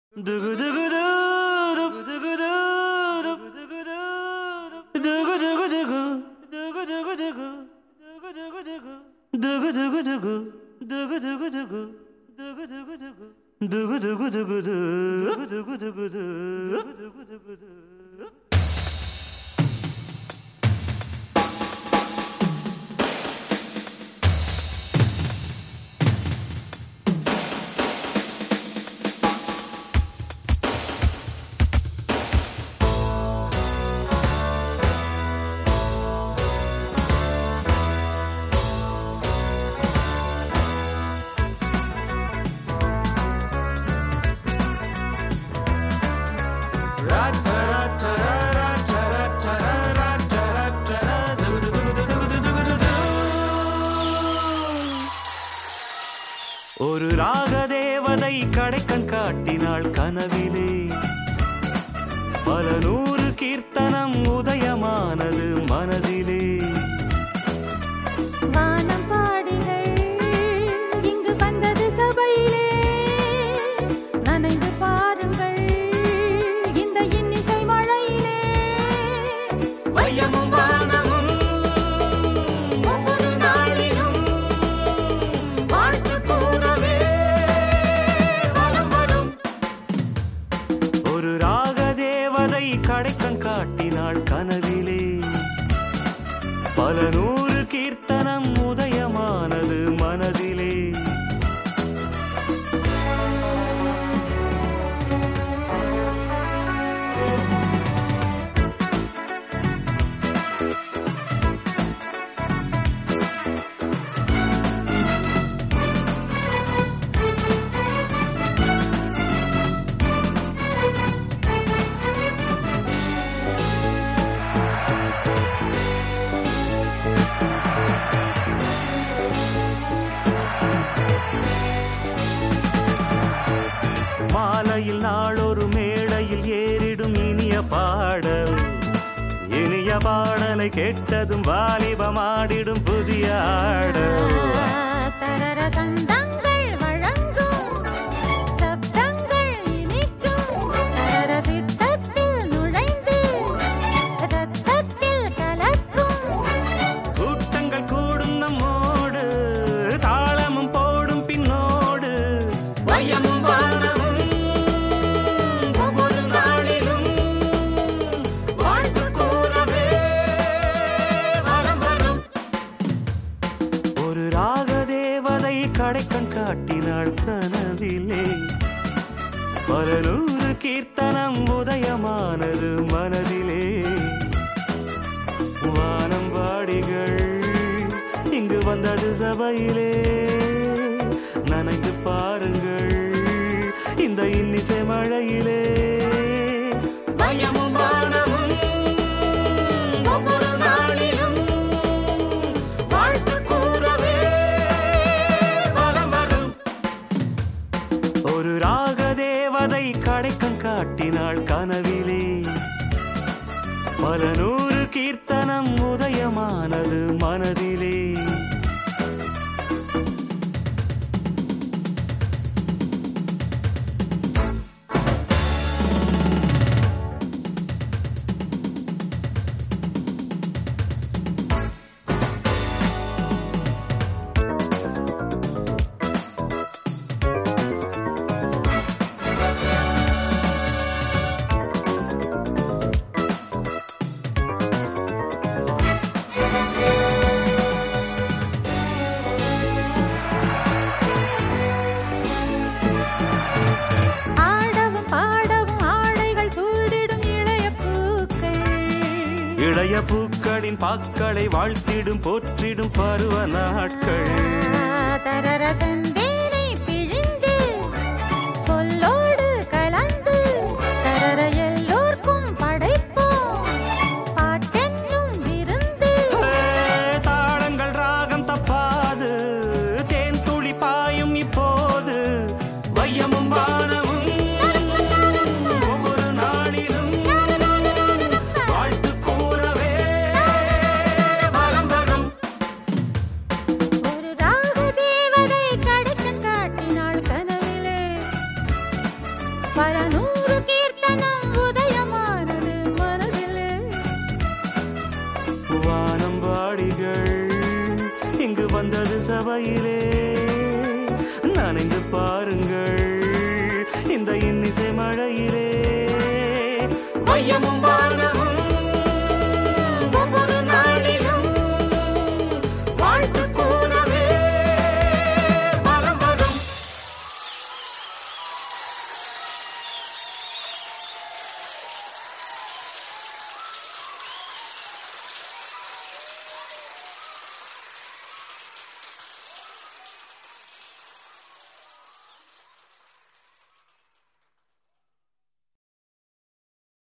ஒரு ராக தேவதை கடைக்கண் காட்டினாள் கனவிலே பல நூறு கீர்த்தனம் உதயமானது மனதிலே வானம் பாடிகள் இங்கு வந்தது சபையிலே நனைந்து பாருங்கள் இந்த இன்னிசை மழையிலே வையமும் வானமும் ஒவ்வொரு நாளிலும் வாழ்த்து கூறவே வலம் வரும் ஒரு ராக தேவதை கடைக்கண் காட்டினாள் கனவிலே பல நூறு கீர்த்தனம் உதயமானது மனதிலே மாலையில் நாளொரு மேடையில் ஏறிடும் இனிய பாடல் இனிய பாடலை கேட்டதும் வாலிபமாடிடும் புதிய ஆடல் தரர சந்தங்கள் வழங்கும் சப்தங்கள் இனிக்கும் தரர சித்தத்தில் நுழைந்து ரத்தத்தில் கலக்கும் கூட்டங்கள் கூடும் நம்மோடு தாளமும் போடும் பின்னோடு வையமும் வானமும் ஒவ்வொரு நாளிலும் வாழ்த்து கூறவே வலம் வரும் ஒரு ராக தேவதை கடைக்கண் காட்டினாள் கனவிலே பல நூறு கீர்த்தனம் உதயமானது மனதிலே வானம் வாடிகள் இங்கு வந்தது சபையிலே நனைந்து பாருங்கள் இந்த இன்னிசை மழையிலே பயமும் வானமும் ஒவ்வொரு நாளிலும் வாழ்த்து கூறவே வலம் வரும் ஒரு ராக தேவதை கடைக்கண் காட்டினாள் கனவிலே பல நூறு கீர்த்தனம் உதயமானது மனதிலே ஆடவும் பாடவும் ஆடைகள் சூடிடும் இளைய பூக்கள் இளைய பூக்களின் பாக்களை வாழ்த்திடும் போற்றிடும் பருவ நாட்கள் தரர செந்தேனை பிழிந்து சொல்லோடு கலந்து தரர எல்லோர்க்கும் படைப்போம் பாட்டென்னும் விருந்து தாளங்கள் ராகம் தப்பாது தேன் துளி பாயும் இப்போது வையமும் வானமும் ஒவ்வொரு நாளிலும் வாழ்த்து கூறவே வலம் வரும் ஒரு ராக தேவதை கடை நூறு கீர்த்தனம் உதயமானது மனதிலே வானம்பாடிகள் இங்கு வந்தது சபையிலே